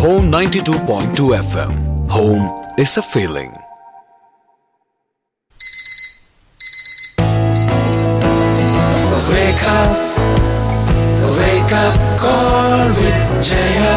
Home 92.2 FM. Home is a feeling. Wake up, wake up, call with Jaya.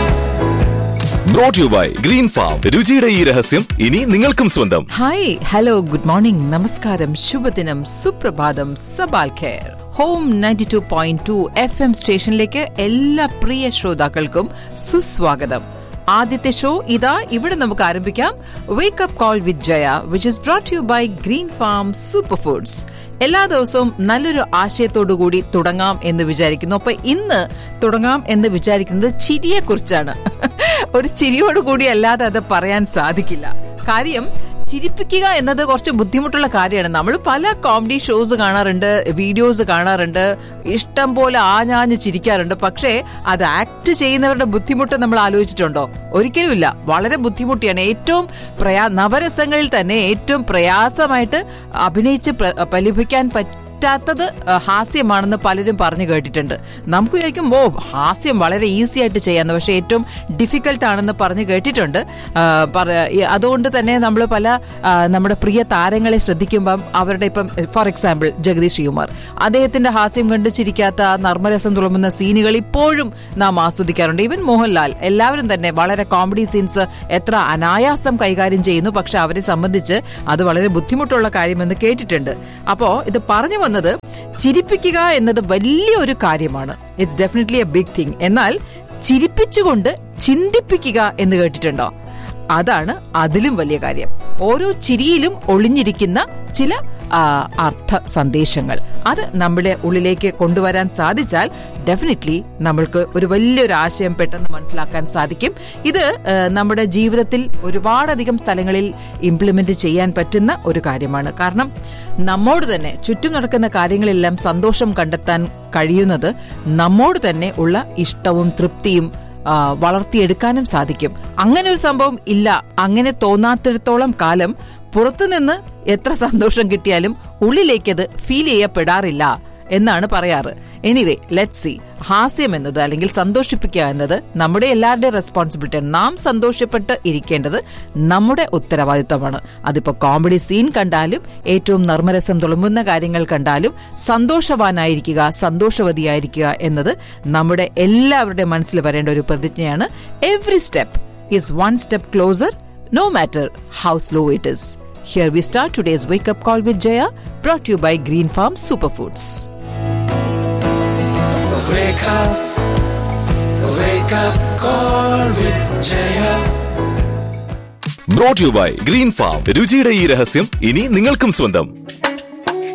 Brought you by Green Farm രുചിയുടെ ഈ രഹസ്യം ഇനി നിങ്ങൾക്കും സ്വന്തം ഹായ് ഹലോ ഗുഡ് മോർണിംഗ് നമസ്കാരം ശുഭദിനം സുപ്രഭാതം സബാൽ ഖേർ home ninety two point two F M സ്റ്റേഷനിലേക്ക് എല്ലാ പ്രിയ ശ്രോതാക്കൾക്കും സുസ്വാഗതം ആദ്യത്തെ ഷോ ഇതാ ഇവിടെ നമുക്ക് ആരംഭിക്കാം wake up call with Jaya which is brought you by Green Farm super foods എല്ലാ ദിവസവും നല്ലൊരു ആശയത്തോടു കൂടി തുടങ്ങാം എന്ന് വിചാരിക്കുന്നു അപ്പൊ ഇന്ന് തുടങ്ങാം എന്ന് വിചാരിക്കുന്നത് ചിരിയെ കുറിച്ചാണ് ഒരു ചിരിയോടുകൂടി അല്ലാതെ അത് പറയാൻ സാധിക്കില്ല കാര്യം ചിരിപ്പിക്കുക എന്നത് കുറച്ച് ബുദ്ധിമുട്ടുള്ള കാര്യമാണ് നമ്മൾ പല കോമഡി ഷോസ് കാണാറുണ്ട് വീഡിയോസ് കാണാറുണ്ട് ഇഷ്ടം പോലെ ആഞ്ഞാഞ്ഞ് ചിരിക്കാറുണ്ട് പക്ഷേ അത് ആക്ട് ചെയ്യുന്നവരുടെ ബുദ്ധിമുട്ട് നമ്മൾ ആലോചിച്ചിട്ടുണ്ടോ ഒരിക്കലുമില്ല വളരെ ബുദ്ധിമുട്ടിയാണ് ഏറ്റവും പ്രയാ നവരസങ്ങളിൽ തന്നെ ഏറ്റവും പ്രയാസമായിട്ട് അഭിനയിച്ച് പ്ര- ഫലിപ്പിക്കാൻ പറ്റും പറ്റാത്തത് ആ, ഹാസ്യമാണെന്ന് പലരും പറഞ്ഞു കേട്ടിട്ടുണ്ട് നമുക്ക് വിചാരിക്കും ഓ ഹാസ്യം വളരെ ഈസി ആയിട്ട് ചെയ്യാന്ന് പക്ഷെ ഏറ്റവും ഡിഫിക്കൽട്ട് ആണെന്ന് പറഞ്ഞു കേട്ടിട്ടുണ്ട് ആ, പറ- ഈ അതുകൊണ്ട് തന്നെ നമ്മൾ പല ആ, നമ്മുടെ പ്രിയ താരങ്ങളെ ശ്രദ്ധിക്കുമ്പം അവരുടെ ഇപ്പം ഫോർ എക്സാമ്പിൾ ജഗദീഷ് ശ്രീകുമാർ അദ്ദേഹത്തിന്റെ ഹാസ്യം കണ്ട് ചിരിക്കാത്ത ആ നർമ്മരസം തുളുമ്പുന്ന സീനുകൾ ഇപ്പോഴും നാം ആസ്വദിക്കാറുണ്ട് ഈവൻ മോഹൻലാൽ എല്ലാവരും തന്നെ വളരെ കോമഡി സീൻസ് എത്ര അനായാസം കൈകാര്യം ചെയ്യുന്നു പക്ഷെ അവരെ സംബന്ധിച്ച് അത് വളരെ ബുദ്ധിമുട്ടുള്ള കാര്യമെന്ന് കേട്ടിട്ടുണ്ട് അപ്പോ ഇത് പറഞ്ഞു വന്നത് ചിരിപ്പിക്കുക എന്നത് വലിയൊരു കാര്യമാണ് it's definitely a big thing എന്നാൽ ചിരിപ്പിച്ചുകൊണ്ട് ചിന്തിപ്പിക്കുക എന്ന് കേട്ടിട്ടുണ്ടോ അതാണ് അതിലും വലിയ കാര്യം ഓരോ ചിരിയിലും ഒളിഞ്ഞിരിക്കുന്ന ചില ആ, അർത്ഥ സന്ദേശങ്ങൾ അത് നമ്മുടെ ഉള്ളിലേക്ക് കൊണ്ടുവരാൻ സാധിച്ചാൽ ഡെഫിനറ്റ്ലി നമ്മൾക്ക് ഒരു വലിയൊരു ആശയം പെട്ടെന്ന് മനസ്സിലാക്കാൻ സാധിക്കും ഇത് ആ, നമ്മുടെ ജീവിതത്തിൽ ഒരുപാടധികം സ്ഥലങ്ങളിൽ ഇംപ്ലിമെന്റ് ചെയ്യാൻ പറ്റുന്ന ഒരു കാര്യമാണ് കാരണം നമ്മോട് തന്നെ ചുറ്റും നടക്കുന്ന കാര്യങ്ങളെല്ലാം സന്തോഷം കണ്ടെത്താൻ കഴിയുന്നത് നമ്മോട് തന്നെ ഉള്ള ഇഷ്ടവും തൃപ്തിയും ആ, വളർത്തിയെടുക്കാനും സാധിക്കും അങ്ങനെ ഒരു സംഭവം ഇല്ല അങ്ങനെ തോന്നാത്തിടത്തോളം കാലം പുറത്തുനിന്ന് എത്ര സന്തോഷം കിട്ടിയാലും ഉള്ളിലേക്കത് ഫീൽ ചെയ്യപ്പെടാറില്ല എന്നാണ് പറയാറ് എനിവേ ലെറ്റ് സി ഹാസ്യം എന്നത് അല്ലെങ്കിൽ സന്തോഷിപ്പിക്കുക എന്നത് നമ്മുടെ എല്ലാവരുടെയും റെസ്പോൺസിബിലിറ്റിയാണ് നാം സന്തോഷപ്പെട്ട് ഇരിക്കേണ്ടത് നമ്മുടെ ഉത്തരവാദിത്തമാണ് അതിപ്പോ കോമഡി സീൻ കണ്ടാലും ഏറ്റവും നർമ്മരസം തുളുമ്പുന്ന കാര്യങ്ങൾ കണ്ടാലും സന്തോഷവാനായിരിക്കുക സന്തോഷവതിയായിരിക്കുക എന്നത് നമ്മുടെ എല്ലാവരുടെയും മനസ്സിൽ വരേണ്ട ഒരു പ്രതിജ്ഞയാണ് every step is one step closer no matter how slow it is. Here we start today's wake up call with Jaya, brought to you by Green Farm Superfoods. Wake up, wake up, call with Jaya. Brought you by Green Farm രുചിയുടെ ഈ രഹസ്യം ഇനി നിങ്ങൾക്കും സ്വന്തം